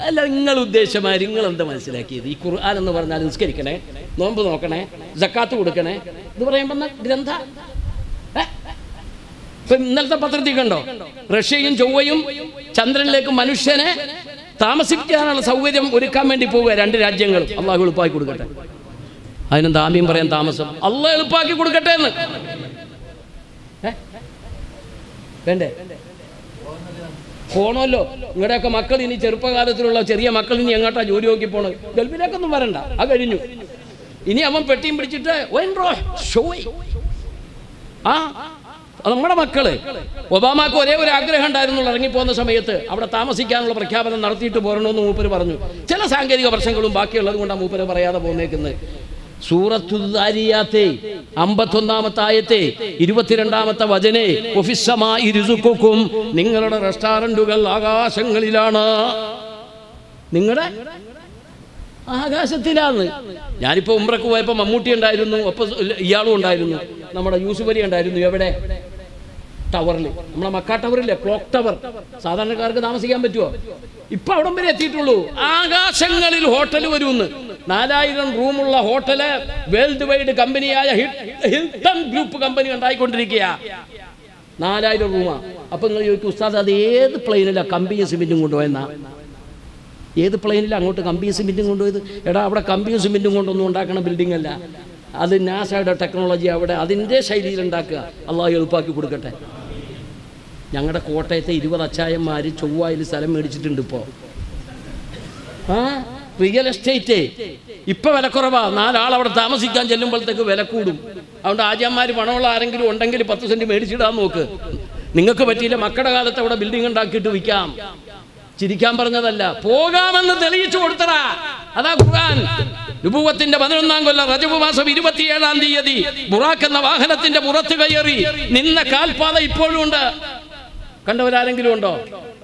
അല്ല നിങ്ങൾ ഉദ്ദേശമാര് നിങ്ങൾ എന്താ മനസ്സിലാക്കിയത് ഈ ഖുർആൻ എന്ന് പറഞ്ഞാൽ നിസ്കരിക്കണേ നോമ്പ് നോക്കണേ ജക്കാത്ത് കൊടുക്കണേ ഇത് പറയുമ്പോൾ ഗ്രന്ഥ ഏ? ഇപ്പൊ ഇന്നലത്തെ പത്രത്തിൽ കണ്ടോ റഷ്യയും ചൊവ്വയും ചന്ദ്രനിലേക്ക് മനുഷ്യനെ താമസിക്കാനുള്ള സൗകര്യം ഒരുക്കാൻ വേണ്ടി പോവുക രണ്ട് രാജ്യങ്ങളും അള്ളാഹു എളുപ്പമാക്കി കൊടുക്കട്ടെ അതിനെന്താ ആമ്യം പറയാൻ താമസം അള്ളാഹ് എളുപ്പമാക്കി കൊടുക്കട്ടെ എന്ന് ഏ? വേണ്ടേ പോണമല്ലോ നിങ്ങളുടെയൊക്കെ മക്കൾ ഇനി ചെറുപ്പകാലത്തിലുള്ള ചെറിയ മക്കൾ ഇനി എങ്ങോട്ടാ ജോലി നോക്കി പോണത് ഗൾഫിലേക്കൊന്നും വരണ്ട ആ കഴിഞ്ഞു ഇനി അവൻ പെട്ടിയും പിടിച്ചിട്ട് "ഓയൻറോ, ഷോയ്." ആ അത് നമ്മുടെ മക്കള് ഒബാമാക്ക് ഒരേ ഒരു ആഗ്രഹം ഉണ്ടായിരുന്നു ഇറങ്ങിപ്പോകുന്ന സമയത്ത് അവിടെ താമസിക്കാനുള്ള പ്രഖ്യാപനം നടത്തിയിട്ട് പോരണമെന്ന് മൂപ്പര് പറഞ്ഞു ചില സാങ്കേതിക പ്രശ്നങ്ങളും ബാക്കിയുള്ളത് കൊണ്ടാണ് മൂപ്പര് പറയാതെ പോന്നേക്കുന്നത് സൂറത്തുദാരിയാത്തെ അമ്പത്തൊന്നാമത്തെ ആയത്തെ ഇരുപത്തിരണ്ടാമത്തെ വചനെ ഒഫിസമായി രുസുക്കും നിങ്ങളുടെ റെസ്റ്റോറൻറ്റുകൾ ആകാശങ്ങളിലാണ് നിങ്ങളുടെ ആകാശത്തിലാണ് ഞാനിപ്പോ ഉമ്രക്ക് പോയപ്പോ മമ്മൂട്ടി ഉണ്ടായിരുന്നു ഒപ്പം ഇയാളും ഉണ്ടായിരുന്നു നമ്മുടെ യൂസുഫ് അലി ഉണ്ടായിരുന്നു എവിടെ ടവറിൽ നമ്മളെ മക്കാ ടവറില്ലേ ക്ലോക്ക് ടവർ സാധാരണക്കാർക്ക് താമസിക്കാൻ പറ്റുമോ ഇപ്പൊ അവിടം വരെ എത്തിയിട്ടുള്ളൂ ആകാശങ്ങളിൽ ഹോട്ടൽ വരുമെന്ന് നാലായിരം റൂമുള്ള ഹോട്ടല് വേൾഡ് വൈഡ് കമ്പനിയായ ഹിൽ- ഹിൽട്ടൺ ഗ്രൂപ്പ് കമ്പനി ഉണ്ടായിക്കൊണ്ടിരിക്കുക നാലായിരം റൂമാ അപ്പൊ നിങ്ങൾ ചോദിക്കും ഉസ്താദ് അത് ഏത് പ്ലെയിനിലാണ് കമ്പിയും സിമെന്റും കൊണ്ടുപോയെന്നാ ഏത് പ്ലെയിനിൽ അങ്ങോട്ട് കമ്പിയും സിമെൻറ്റും കൊണ്ടുപോയത് എടാ അവിടെ കമ്പിയും സിമെൻറ്റും കൊണ്ടൊന്നും ഉണ്ടാക്കണ ബിൽഡിംഗ് അല്ല അത് നാസയുടെ ടെക്നോളജി അവിടെ അതിൻ്റെ ശൈലിയിൽ ഉണ്ടാക്കുക അള്ളാഹു എളുപ്പാക്കി കൊടുക്കട്ടെ ഞങ്ങളുടെ കോട്ടയത്തെ ഇരുപത് അച്ചായന്മാർ ചൊവ്വായിൽ സ്ഥലം മേടിച്ചിട്ടുണ്ട് ഇപ്പോൾ ആ റിയൽ എസ്റ്റേറ്റ് ഇപ്പൊ വിലക്കുറവാ നാലാൾ അവിടെ താമസിക്കാൻ ചെല്ലുമ്പോഴത്തേക്ക് വില കൂടും അതുകൊണ്ട് ആചാര്യന്മാർ പണമുള്ള ആരെങ്കിലും ഉണ്ടെങ്കിൽ പത്ത് സെന്റ് മേടിച്ചിടാൻ നോക്ക് നിങ്ങൾക്ക് പറ്റിയില്ല മക്കളുടെ കാലത്ത് അവിടെ ബിൽഡിംഗ് ഉണ്ടാക്കിയിട്ട് വിൽക്കാം ചിരിക്കാൻ പറഞ്ഞതല്ല പോകാമെന്ന് തെളിയിച്ചു കൊടുത്തടാ അതാ ഖുർആൻ നുബുവത്തിന്റെ പതിനൊന്നാം കൊല്ലം റജബ് മാസം ഇരുപത്തിയേഴാം തീയതി ബുറാക്ക് എന്ന വാഹനത്തിന്റെ പുറത്ത് കയറി നിന്ന കാൽപാത ഇപ്പോഴും ഉണ്ട് കണ്ടവരാരെങ്കിലും ഉണ്ടോ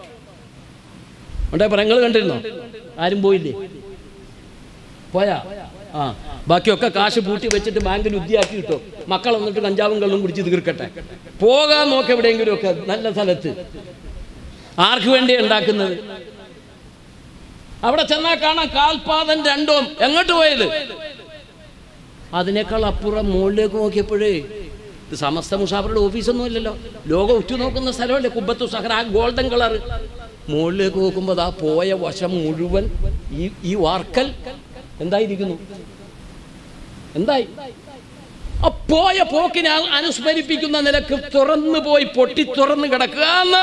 ഉണ്ടേ പറ നിങ്ങൾ കണ്ടിരുന്നോ ആരും പോയില്ലേ പോയാ ആ ബാക്കിയൊക്കെ കാശ് പൂട്ടി വെച്ചിട്ട് ബാങ്കിൽ ഉദ്യാക്കി കിട്ടോ മക്കൾ വന്നിട്ട് കഞ്ചാവും കള്ളും കുടിച്ച് തീർക്കട്ടെ പോകാൻ നോക്ക് എവിടെയെങ്കിലും ഒക്കെ നല്ല സ്ഥലത്ത് ആർക്ക് വേണ്ടി ഉണ്ടാക്കുന്നത് അവിടെ ചെന്നാൽ കാണാം കാൽപാദം രണ്ടും എങ്ങോട്ട് പോയത് അതിനേക്കാൾ അപ്പുറം മുകളിലേക്ക് നോക്കിയപ്പോഴേ ഇത് സമസ്ത മുസാഫറുടെ ഓഫീസൊന്നും ഇല്ലല്ലോ ലോകം ഉറ്റു നോക്കുന്ന സ്ഥലമല്ലേ കുബത്തു സഹറ ആ ഗോൾഡൻ കളർ മുകളിലേക്ക് നോക്കുമ്പോൾ ആ പോയ വശം മുഴുവൻ ഈ ഈ വാർക്കൽ എന്തായിരിക്കുന്നു എന്തായി ആ പോയ പോക്കിനെ ആ- അനുസ്മരിപ്പിക്കുന്ന നിലക്ക് തുറന്നു പോയി പൊട്ടി തുറന്നു കിടക്കുക എന്ന്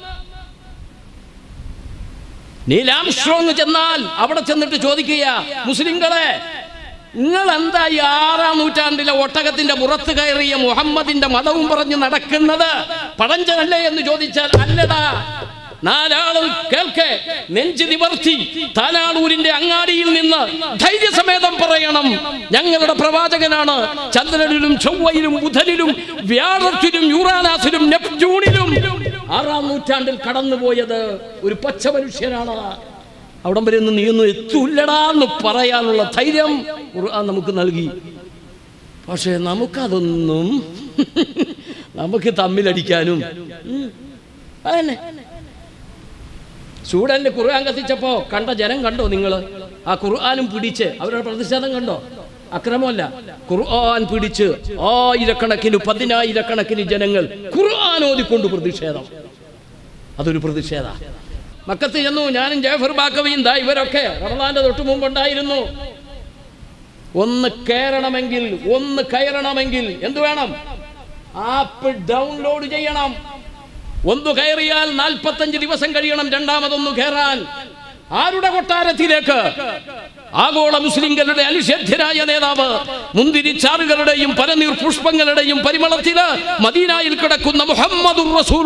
നീലാംസ്ട്രോങ് ചെന്നാൽ അവിടെ ചെന്നിട്ട് ചോദിക്കുക മുസ്ലിങ്ങളെ നിങ്ങൾ എന്താ ഈ ആറാം നൂറ്റാണ്ടിലെ ഒട്ടകത്തിന്റെ പുറത്ത് കയറിയ മുഹമ്മദിന്റെ മതവും പറഞ്ഞ് നടക്കുന്നത് പഴഞ്ചനല്ലേ എന്ന് ചോദിച്ചാൽ അല്ലടാ നാലാള് കേൾക്കെ നെഞ്ചു നിവർത്തി താനാളൂരിന്റെ അങ്ങാടിയിൽ നിന്ന് ധൈര്യസമേതം പറയണം ഞങ്ങളുടെ പ്രവാചകനാണ് ചന്ദ്രനിലും ചൊവ്വയിലും ബുധനിലും വ്യാഴത്തിലും യുറാനാസിലും നെപ്റ്റ്യൂണിലും ആറാം നൂറ്റാണ്ടിൽ കടന്നുപോയത് ഒരു പച്ച മനുഷ്യനാണ് അവിടം വരെ ഒന്നും നീയൊന്നും എത്തൂല്ലടാന്ന് പറയാനുള്ള ധൈര്യം ഖുർആൻ നമുക്ക് നൽകി പക്ഷേ നമുക്കതൊന്നും നമുക്ക് തമ്മിലടിക്കാനും ഉം, അതന്നെ സ്റ്റുഡന്റ് ഖുർആൻ കത്തിച്ചപ്പോ കണ്ട ജനം കണ്ടോ നിങ്ങൾ ആ ഖുർആാനും പിടിച്ച് അവരുടെ പ്രതിഷേധം കണ്ടോ അക്രമമല്ല ഖുർആൻ പിടിച്ച് ആയിരക്കണക്കിന് പതിനായിരക്കണക്കിന് ജനങ്ങൾ ഖുർആൻ ഓതിക്കൊണ്ട് പ്രതിഷേധം അതൊരു പ്രതിഷേധ മക്കത്ത് ചെന്നു ഞാനും ജാഫർ ബാക്കവിയും ദാ ഇവരൊക്കെ റമദാന്റെ തൊട്ട് മുമ്പ് ഉണ്ടായിരുന്നു ഒന്ന് കയറണമെങ്കിൽ ഒന്ന് കയറണമെങ്കിൽ എന്ത് വേണം ആപ്പ് ഡൗൺലോഡ് ചെയ്യണം ഒന്ന് കയറിയാൽ നാൽപ്പത്തഞ്ച് ദിവസം കഴിയണം രണ്ടാമതൊന്ന് കയറാൻ ആരുടെ കൊട്ടാരത്തിലേക്ക് ആഗോള മുസ്ലിങ്ങളുടെ അനിഷേധ്യനായ നേതാവ് മുന്തിരിച്ചാറുകളുടെയും പരനീർ പുഷ്പങ്ങളുടെയും പരിമളത്തില് മദീനായിൽ കിടക്കുന്ന മുഹമ്മദ്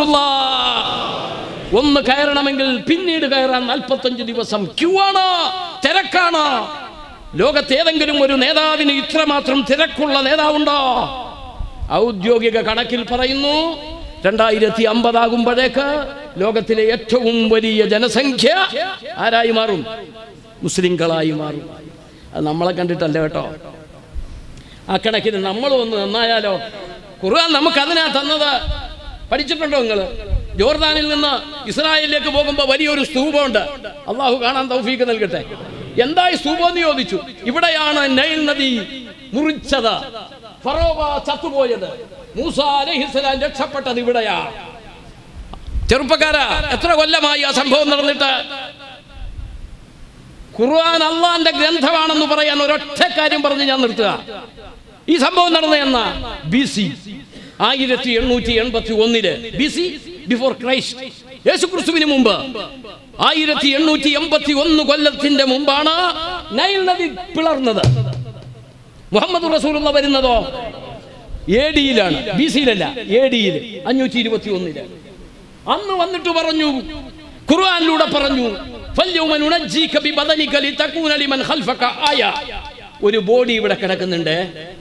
ഒന്ന് കയറണമെങ്കിൽ പിന്നീട് കയറാൻ നാൽപ്പത്തഞ്ച് ദിവസം ക്യൂ ആണ് തിരക്കാണ് ലോകത്തേതെങ്കിലും ഒരു നേതാവിന് ഇത്രമാത്രം തിരക്കുള്ള നേതാവുണ്ടോ ഔദ്യോഗിക കണക്കിൽ പറയുന്നു രണ്ടായിരത്തി അമ്പതാകുമ്പോഴേക്ക് ലോകത്തിലെ ഏറ്റവും വലിയ ജനസംഖ്യ ആരായി മാറും മുസ്ലിങ്ങളായി മാറും അത് നമ്മളെ കണ്ടിട്ടല്ല കേട്ടോ ആ കണക്കിന് നമ്മൾ ഒന്ന് നന്നായാലോ ഖുർആൻ നമുക്ക് അതിനാ തന്നത് പഠിച്ചിട്ടുണ്ടോ നിങ്ങൾ ജോർദാനിൽ നിന്ന് ഇസ്രായേലിലേക്ക് പോകുമ്പോൾ വലിയൊരു സ്തൂപമുണ്ട് അള്ളാഹു കാണാൻ തൗഫീക്ക് നൽകട്ടെ എന്തായി സ്തൂപം എന്ന് ചോദിച്ചു ഇവിടെയാണ് നൈൽ നദി മുറിച്ചത് ഫറോവ ചത്തുപോയത് മൂസ അലഹിസ്ലാം രക്ഷപ്പെട്ടത് ഇവിടെയാ ചെറുപ്പക്കാരാ എത്ര കൊല്ലമായി ആ സംഭവം നടന്നിട്ട് ഖുർആൻ അള്ളാന്റെ ഗ്രന്ഥമാണെന്ന് പറയാൻ ഒരൊറ്റ കാര്യം പറഞ്ഞ് ഞാൻ നിർത്തുക ഈ സംഭവം നടന്ന എന്ന ബി സി ആയിരത്തി എണ്ണൂറ്റി എൺപത്തി ഒന്നില് ബി സി ബിഫോർ ക്രൈസ്റ്റ് യേശു ക്രിസ്തുവിന് മുമ്പ് ആയിരത്തി എണ്ണൂറ്റി എൺപത്തി ഒന്ന് കൊല്ലത്തിന്റെ മുമ്പാണ് നൈൽ നദി പിളർന്നത് മുഹമ്മദ് റസൂലുള്ള വരുന്നതോ എ ഡിയിലാണ് ബി സിയിലല്ല എ ഡിയിൽ അഞ്ഞൂറ്റി ഇരുപത്തി ഒന്നില് അന്ന് വന്നിട്ട് പറഞ്ഞു ഖുർആനിലൂടെ പറഞ്ഞു فَالْيَوْمَ نُنَجِّيكَ بِبَدَنِكَ لِتَكُونَ لِمَنْ خَلْفَكَ آيَةً. ഒരു ബോഡി ഇവിടെ കിടക്കുന്നുണ്ട്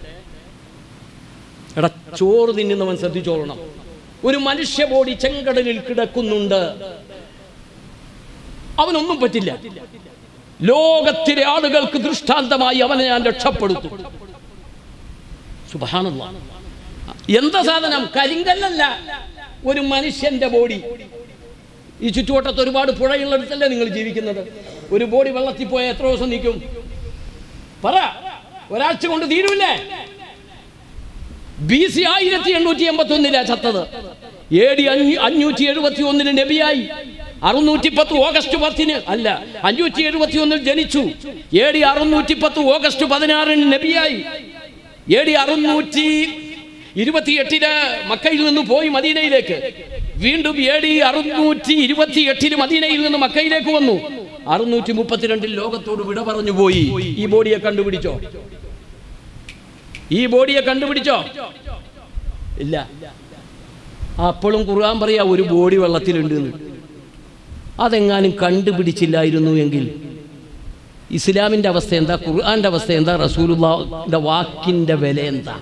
എടാ ചോറ് തിന്നുന്നവൻ ശ്രദ്ധിച്ചോളണം ഒരു മനുഷ്യ ബോഡി ചെങ്കടലിൽ കിടക്കുന്നുണ്ട് അവനൊന്നും പറ്റില്ല ലോകത്തിലെ ആളുകൾക്ക് ദൃഷ്ടാന്തമായി അവനെ ഞാൻ രക്ഷപ്പെടുത്തും സുബഹാനല്ലാ എന്താ സാധനം കരിങ്കല്ലല്ല ഒരു മനുഷ്യന്റെ ബോഡി ഈ ചുറ്റുവട്ടത്ത് ഒരുപാട് പുഴയുള്ളിടത്തല്ലേ നിങ്ങൾ ജീവിക്കുന്നത് ഒരു ബോഡി വെള്ളത്തിൽ പോയാൽ എത്ര ദിവസം നിൽക്കും പറ ഒരാഴ്ച കൊണ്ട് തീരൂല്ലേ ബി സി ആയിരത്തി എണ്ണൂറ്റി എൺപത്തി ഒന്നിലാ ചത്തത് എ ഡി അഞ്ഞൂറ്റി എഴുപത്തി ഒന്നിന് നബിയായി അറുന്നൂറ്റി പത്ത് ഓഗസ്റ്റ് പത്തിന് അല്ല അഞ്ഞൂറ്റി എഴുപത്തി ഒന്നിൽ ജനിച്ചു എ ഡി അറുന്നൂറ്റി പത്ത് ഓഗസ്റ്റ് പതിനാറിന് നബിയായി എ ഡി അറുന്നൂറ്റി ഇരുപത്തിയെട്ടിന് മക്കയിൽ നിന്ന് പോയി മദീനയിലേക്ക് വീണ്ടും എ ഡി അറുന്നൂറ്റി ഇരുപത്തി എട്ടിന് മദീനയിൽ നിന്ന് മക്കയിലേക്ക് വന്നു അറുന്നൂറ്റി മുപ്പത്തിരണ്ടിൽ ലോകത്തോട് വിട പറഞ്ഞു പോയി ഈ ബോഡിയെ കണ്ടുപിടിച്ചോ ഈ ബോഡിയെ കണ്ടുപിടിച്ചോ ഇല്ല അപ്പോഴും ഖുർആൻ പറയാ ഒരു ബോഡി വെള്ളത്തിലുണ്ട് എന്ന്. അതെങ്ങാനും കണ്ടുപിടിച്ചില്ലായിരുന്നു എങ്കിൽ ഇസ്ലാമിന്റെ അവസ്ഥ എന്താ ഖുർആന്റെ അവസ്ഥ എന്താ റസൂലുള്ളാന്റെ വാക്കിന്റെ വില എന്താ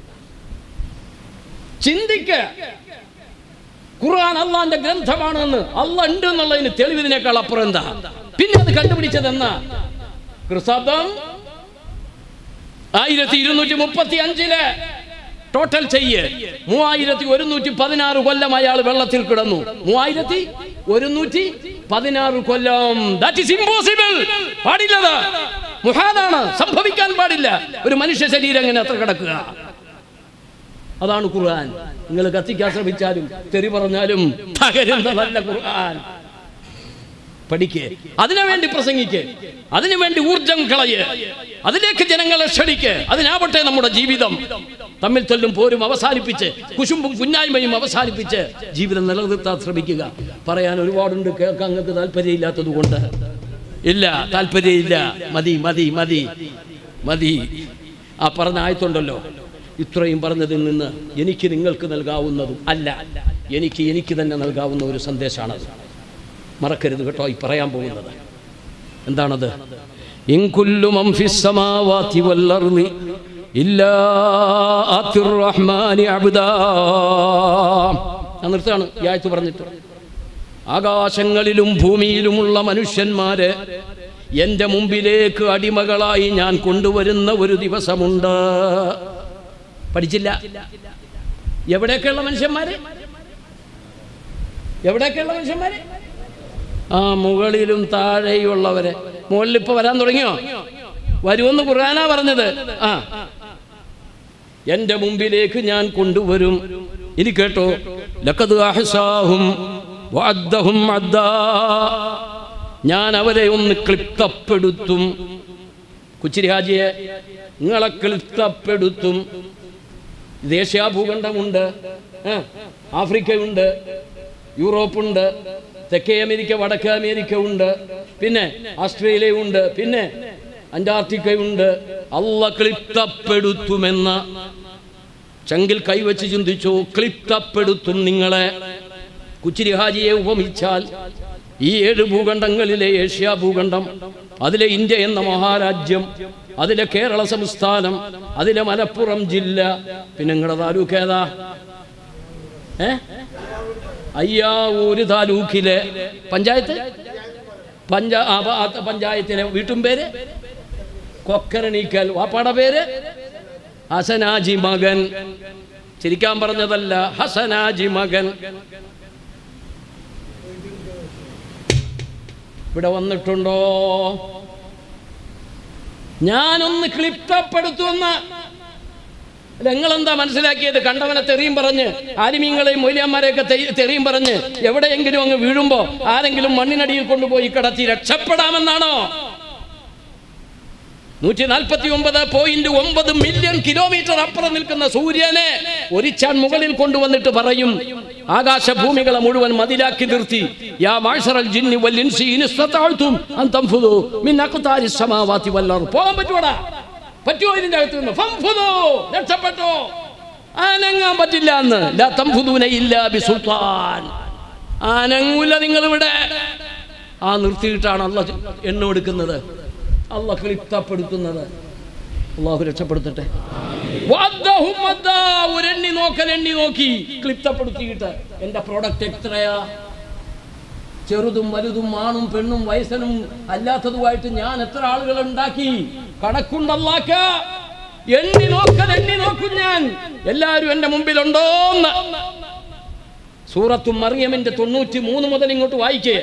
ചിന്തിക്ക് ഖുർആൻ അള്ളാന്റെ ഗ്രന്ഥമാണെന്ന് അള്ള ഉണ്ട് എന്നുള്ളതിന് തെളിവിനേക്കാൾ അപ്പുറം എന്താ പിന്നെ അത് കണ്ടുപിടിച്ചത് എന്നാ ക്രിസ്തം ആയിരത്തി ഇരുന്നൂറ്റി മുപ്പത്തി അഞ്ചില് ടോട്ടൽ ചെയ്യ് മൂവായിരത്തി ഒരുന്നൂറ്റി പതിനാറ് കൊല്ലം അയാൾ വെള്ളത്തിൽ കിടന്നു മൂവായിരത്തി ഒരുന്നൂറ്റി പതിനാറ് കൊല്ലം ദാറ്റ് ഇസ് ഇമ്പോസിബിൾ പാടില്ലത് മുഹാദാണ് സംഭവിക്കാൻ പാടില്ല ഒരു മനുഷ്യ ശരീരം എങ്ങനെ അത്ര കിടക്കുക അതാണ് ഖുർആൻ നിങ്ങൾ കത്തിക്കാൻ ശ്രമിച്ചാലും തെറി പറഞ്ഞാലും തകരുന്നതല്ല ഖുർആൻ പഠിക്ക് അതിനു വേണ്ടി പ്രസംഗിക്ക് അതിനു വേണ്ടി ഊർജം കളയ് അതിലേക്ക് ജനങ്ങളെ ക്ഷണിക്ക് അതിനാവട്ടെ നമ്മുടെ ജീവിതം തമ്മിൽ തല്ലും പോരും അവസാനിപ്പിച്ച് കുശുമ്പും കുഞ്ഞായ്മയും അവസാനിപ്പിച്ച് ജീവിതം നിലനിർത്താൻ ശ്രമിക്കുക പറയാൻ ഒരുപാടുണ്ട് കേൾക്കാൻ നിങ്ങൾക്ക് താല്പര്യമില്ലാത്തത് കൊണ്ട് ഇല്ല താല്പര്യമില്ല മതി മതി മതി മതി ആ പറഞ്ഞ ആയത്തുണ്ടല്ലോ ഇത്രയും പറഞ്ഞതിൽ നിന്ന് എനിക്ക് നിങ്ങൾക്ക് നൽകാവുന്നതും അല്ല എനിക്ക് എനിക്ക് തന്നെ നൽകാവുന്ന ഒരു സന്ദേശമാണത് മറക്കരുത് കേട്ടോ ഈ പറയാൻ പോകുന്നത് എന്താണത് ഇൻകുല്ലു മൻ ഫിസ് സമാവാതി വൽ അർളി ഇല്ലാ ആതിർ റഹ്മാനി അബ്ദാ ഞാൻ നിർത്താണ് ഈ ആയത്ത് പറഞ്ഞിട്ട് ആകാശങ്ങളിലും ഭൂമിയിലുമുള്ള മനുഷ്യന്മാരെ എൻ്റെ മുമ്പിലേക്ക് അടിമകളായി ഞാൻ കൊണ്ടുവരുന്ന ഒരു ദിവസമുണ്ട് പഠിച്ചില്ല എവിടെയൊക്കെയുള്ള മനുഷ്യന്മാര് എവിടെയൊക്കെയുള്ള മനുഷ്യന്മാര് ആ മുകളിലും താഴെയുള്ളവരെ മുകളിൽ ഇപ്പൊ വരാൻ തുടങ്ങിയോ വരുമെന്ന് ഖുർആനാ പറഞ്ഞത് ആ എന്റെ മുമ്പിലേക്ക് ഞാൻ കൊണ്ടുവരും ഇനി കേട്ടോ ലഖദ് അഹ്സാഹും വഅദ്ദഹും അദ്ദാ ഞാൻ അവരെ ഒന്ന് ക്ലിപ്തപ്പെടുത്തും കുച്ചിരി ഹാജിയെ നിങ്ങളെ ക്ലിപ്തപ്പെടുത്തും ദേശീയ ഭൂഖണ്ഡമുണ്ട് ആ, ആഫ്രിക്കയുണ്ട് യൂറോപ്പുണ്ട് തെക്കേ അമേരിക്ക വടക്കേ അമേരിക്ക ഉണ്ട് പിന്നെ ഓസ്ട്രേലിയ ഉണ്ട് പിന്നെ അന്റാർട്ടിക്കയുണ്ട് അല്ല ക്ലിപ്തപ്പെടുത്തുമെന്ന ചങ്കിൽ കൈവച്ച് ചിന്തിച്ചു ക്ലിപ്തപ്പെടുത്തും നിങ്ങളെ കുച്ചിരി ഹാജിയെ ഉപമിച്ചാൽ ഈ ഏഴ് ഭൂഖണ്ഡങ്ങളിലെ ഏഷ്യ ഭൂഖണ്ഡം അതിലെ ഇന്ത്യ എന്ന മഹാരാജ്യം അതിലെ കേരള സംസ്ഥാനം അതിലെ മലപ്പുറം ജില്ല പിന്നെ നിങ്ങളുടെ താലൂക്ക് ഏതാ ഏ അയ്യാവൂര് താലൂക്കിലെ പഞ്ചായത്ത് പഞ്ചാ ആ, ആ, പഞ്ചായത്തിലെ വീട്ടും പേര് കൊക്കരണീക്കൽ വാപ്പാടെ പേര് ഹസനാജി മകൻ ചിരിക്കാൻ പറഞ്ഞതല്ല ഹസനാജി മകൻ ഇവിടെ വന്നിട്ടുണ്ടോ ഞാനൊന്ന് ക്ലിപ്തപ്പെടുത്തുമെന്ന് നിങ്ങളെന്താ മനസ്സിലാക്കിയത് കണ്ടവനെ തെറിയും പറഞ്ഞ് ആലിമീങ്ങളെയും മൊയ്ലിയന്മാരെയൊക്കെ തെ- തെറിയും പറഞ്ഞ് എവിടെയെങ്കിലും അങ്ങ് വീഴുമ്പോ ആരെങ്കിലും മണ്ണിനടിയിൽ കൊണ്ടുപോയി കടത്തി രക്ഷപ്പെടാമെന്നാണോ നൂറ്റി നാൽപ്പത്തി ഒമ്പത് പോയിന്റ് ഒമ്പത് മില്യൺ കിലോമീറ്റർ അപ്പുറം നിൽക്കുന്ന സൂര്യനെ ഒരിച്ചാൻ മുകളിൽ കൊണ്ടുവന്നിട്ട് പറയും ആകാശഭൂമികളെ മുഴുവൻ മതിലാക്കി നിർത്തി യാ മാഷറൽ ജിന്നി വൽ ഇൻസി ഇൻ ഇസ്തതഅ്തും അൻ തൻഫുദു മിൻ അഖ്താരി സമാവാതി വൽ അർദ് പോകാൻ പറ്റുവാടാ പറ്റുമോ ഇതിന്റെ അകത്ത് നിന്ന് ഫംഫുദു രക്ഷപ്പെട്ടോ അനങ്ങാൻ പറ്റില്ല എന്ന് ലാ തൻഫുദൂന ഇല്ലാ ബിസുൽത്താൻ അനങ്ങൂല നിങ്ങളിവിടെ ആ നിർത്തിയിട്ടാണ് അല്ല എണ്ണ എടുക്കുന്നത് അല്ല ക്ലിപ്തപ്പെടുത്തുന്നത് അള്ളാഹു രക്ഷപ്പെടുത്തട്ടെ വദ്ദഹും വദ്ദാ. ഒരെണ്ണി നോക്കൽ എണ്ണി നോക്കി ക്ലിപ്തപ്പെടുത്തിയിട്ട് എന്റെ പ്രോഡക്റ്റ് എത്രയാ ചെറുതും വലുതും ആണും പെണ്ണും വയസ്സനും അല്ലാത്തതുമായിട്ട് ഞാൻ എത്ര ആളുകൾ ഉണ്ടാക്കി കണക്കുണ്ടല്ലാക്ക എണ്ണി നോക്കൽ എണ്ണി നോക്കും ഞാൻ എല്ലാവരും എന്റെ മുമ്പിലുണ്ടോന്ന് സൂറത്തും മറിയമിന്റെ തൊണ്ണൂറ്റി മൂന്ന് മുതൽ ഇങ്ങോട്ട് വായിക്കേ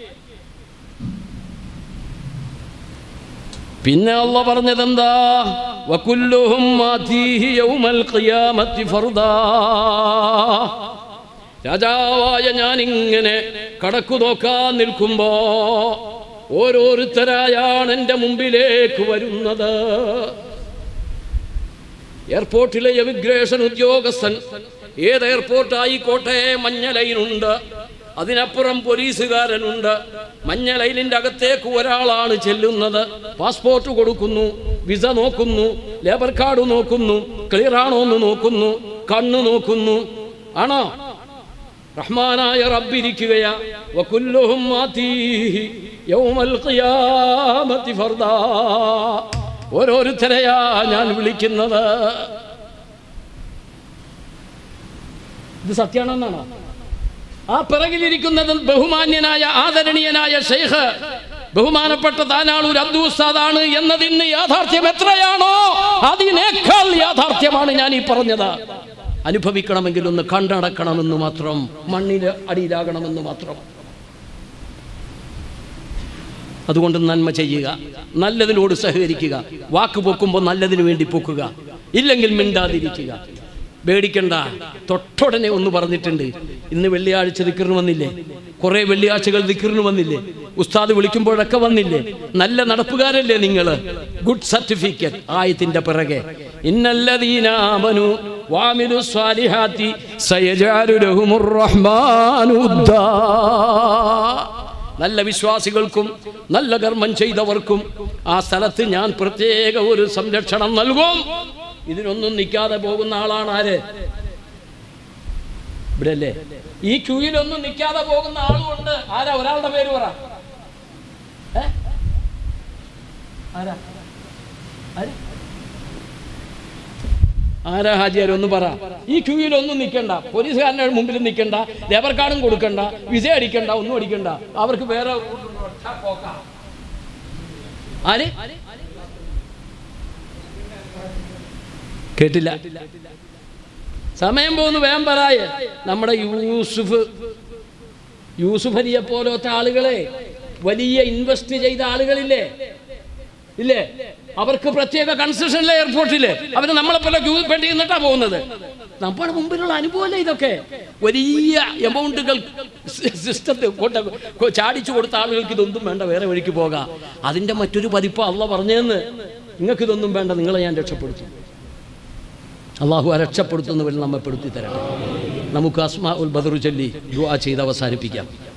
പിന്നെ അള്ള പറഞ്ഞതെന്താ വകുല്ലുഹും ആതീഹി യൗമൽ ഖിയാമത്തി ഫർദാ രാജാവായ ഞാൻ ഇങ്ങനെ കടക്കു നോക്കാൻ നിൽക്കുമ്പോ ഓരോരുത്തരായാണ് എൻ്റെ മുമ്പിലേക്ക് വരുന്നത് എയർപോർട്ടിലെ എമിഗ്രേഷൻ ഉദ്യോഗസ്ഥൻ ഏത് എയർപോർട്ട് ആയിക്കോട്ടെ മഞ്ഞ ലൈനുണ്ട് അതിനപ്പുറം പോലീസുകാരനുണ്ട് മഞ്ഞ ലൈനിന്റെ അകത്തേക്ക് ഒരാളാണ് ചെല്ലുന്നത് പാസ്പോർട്ട് കൊടുക്കുന്നു വിസ നോക്കുന്നു ലേബർ കാർഡ് നോക്കുന്നു ക്ലിയർ ആണോ എന്ന് നോക്കുന്നു കണ്ണ് നോക്കുന്നു ആണോ റഹ്മാനായ റബ്ബിരിക്കുകയാ വകുല്ലുഹും ആതീഹി യൗമൽ ഖിയാമത്തി ഫർദാ ഓരോരുത്തരെയാ ഞാൻ വിളിക്കുന്നത് ഇത് സത്യാണെന്നാണോ ആ പിറകിലിരിക്കുന്നത് ബഹുമാന്യനായ ആദരണീയനായ ഷെയ്ഖ് ബഹുമാനപ്പെട്ട താനാളൂർ അബ്ദു ഉസ്താദാണ് എന്നതിന് യാഥാർത്ഥ്യം എത്രയാണോ അതിനേക്കാൾ യാഥാർത്ഥ്യമാണ് ഞാൻ ഈ പറഞ്ഞത് അനുഭവിക്കണമെങ്കിൽ ഒന്ന് കണ്ടടക്കണമെന്ന് മാത്രം മണ്ണിന് അടിയിലാകണമെന്ന് മാത്രം അതുകൊണ്ട് നന്മ ചെയ്യുക നല്ലതിനോട് സഹകരിക്കുക വാക്ക് പൊക്കുമ്പോൾ നല്ലതിനു വേണ്ടി പൊക്കുക ഇല്ലെങ്കിൽ മിണ്ടാതിരിക്കുക പേടിക്കണ്ട തൊട്ടുടനെ ഒന്ന് പറഞ്ഞിട്ടുണ്ട് ഇന്ന് വെള്ളിയാഴ്ച ദിക്കറിന് വന്നില്ലേ കുറെ വെള്ളിയാഴ്ചകൾ ദിക്കറിന് വന്നില്ലേ ഉസ്താദ് വിളിക്കുമ്പോഴൊക്കെ വന്നില്ലേ നല്ല നടപ്പുകാരല്ലേ നിങ്ങൾ ഗുഡ് സർട്ടിഫിക്കറ്റ് ആയത്തിന്റെ പിറകെ ഇന്നല്ലദീനാമനു വാമിലു സ്വാലിഹാത്തി സയജാലു ലഹുമുർ റഹ്മാനു ഉദ്ദാ നല്ല വിശ്വാസികൾക്കും നല്ല കർമ്മം ചെയ്തവർക്കും ആ സ്ഥലത്ത് ഞാൻ പ്രത്യേക ഒരു സംരക്ഷണം നൽകും ഇതിനൊന്നും നിൽക്കാതെ പോകുന്ന ആളാണ് ആര് ഇവിടെ അല്ലേ ഈ ക്യൂയിലൊന്നും നിൽക്കാതെ പോകുന്ന ആളുമുണ്ട് ആരാ ഒരാളുടെ പേര് പറ ഏ? ആരാ ആര്? ആരാ ഹാജിയാർ ഒന്ന് പറ ഈ ക്യൂയിലൊന്നും നിൽക്കണ്ട പോലീസുകാരൻ്റെ മുമ്പിൽ നിൽക്കണ്ട ലേബർ കാർഡും കൊടുക്കണ്ട വിസ അടിക്കണ്ട ഒന്നും അടിക്കണ്ട അവർക്ക് വേറെ ഒറ്റ പോക്കാ. ആര് കേട്ടില്ല സമയം പോകുന്നു വേഗം പറയായ നമ്മുടെ യൂസുഫ് യൂസുഫ് അലിയെ പോലത്തെ ആളുകളെ വലിയ ഇൻവെസ്റ്റ് ചെയ്ത ആളുകളില്ലേ ഇല്ലേ അവർക്ക് പ്രത്യേക കൺസെഷനിലെ എയർപോർട്ടില് അവര് നമ്മളെ പോലെ ക്യൂ പെട്ടി നിന്നിട്ടാ പോകുന്നത് നമ്മുടെ മുമ്പിലുള്ള അനുഭവമല്ലേ ഇതൊക്കെ വലിയ എമൗണ്ടുകൾ സിസ്റ്റത്തിൽ കൊണ്ട് ചാടിച്ചു കൊടുത്ത ആളുകൾക്ക് ഇതൊന്നും വേണ്ട വേറെ വഴിക്ക് പോകാം അതിന്റെ മറ്റൊരു പതിപ്പ് അള്ള പറഞ്ഞതെന്ന് നിങ്ങൾക്ക് ഇതൊന്നും വേണ്ട നിങ്ങളെ ഞാൻ രക്ഷപ്പെടുത്തും അള്ളാഹു ആ രക്ഷപ്പെടുത്തുന്നവരിൽ നമ്മെ പെടുത്തി തരട്ടെ നമുക്ക് അസ്മാ ഉൽ ബദറു ചൊല്ലി ദുആ ചെയ്ത് അവസാനിപ്പിക്കാം